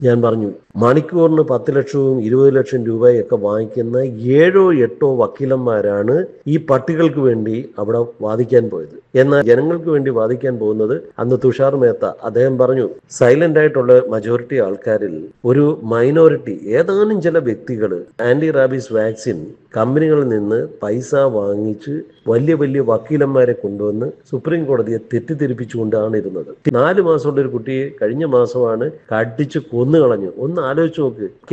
ഞാൻ പറഞ്ഞു മണിക്കൂറിന് പത്ത് ലക്ഷവും ഇരുപത് ലക്ഷം രൂപയൊക്കെ വാങ്ങിക്കുന്ന ഏഴോ എട്ടോ വക്കീലന്മാരാണ് ഈ പട്ടികൾക്ക് വേണ്ടി അവിടെ വാദിക്കാൻ പോയത് എന്നാൽ ജനങ്ങൾക്ക് വേണ്ടി വാദിക്കാൻ പോകുന്നത് അന്ന് തുഷാർ മേത്ത അദ്ദേഹം പറഞ്ഞു സൈലന്റ് ആയിട്ടുള്ള മജോറിറ്റി ആൾക്കാരിൽ ഒരു മൈനോറിറ്റി ഏതാനും ചില വ്യക്തികൾ ആന്റി റാബീസ് വാക്സിൻ കമ്പനികളിൽ നിന്ന് പൈസ വാങ്ങിച്ച് വലിയ വലിയ വക്കീലന്മാരെ കൊണ്ടുവന്ന് സുപ്രീം കോടതിയെ തെറ്റിദ്ധരിപ്പിച്ചുകൊണ്ടാണ് ഇരുന്നത് നാല് മാസമുള്ള ഒരു കുട്ടിയെ കഴിഞ്ഞ മാസമാണ് കടിച്ച് കൊന്നു കളഞ്ഞു ഒന്ന് ആലോചിച്ച് നോക്ക്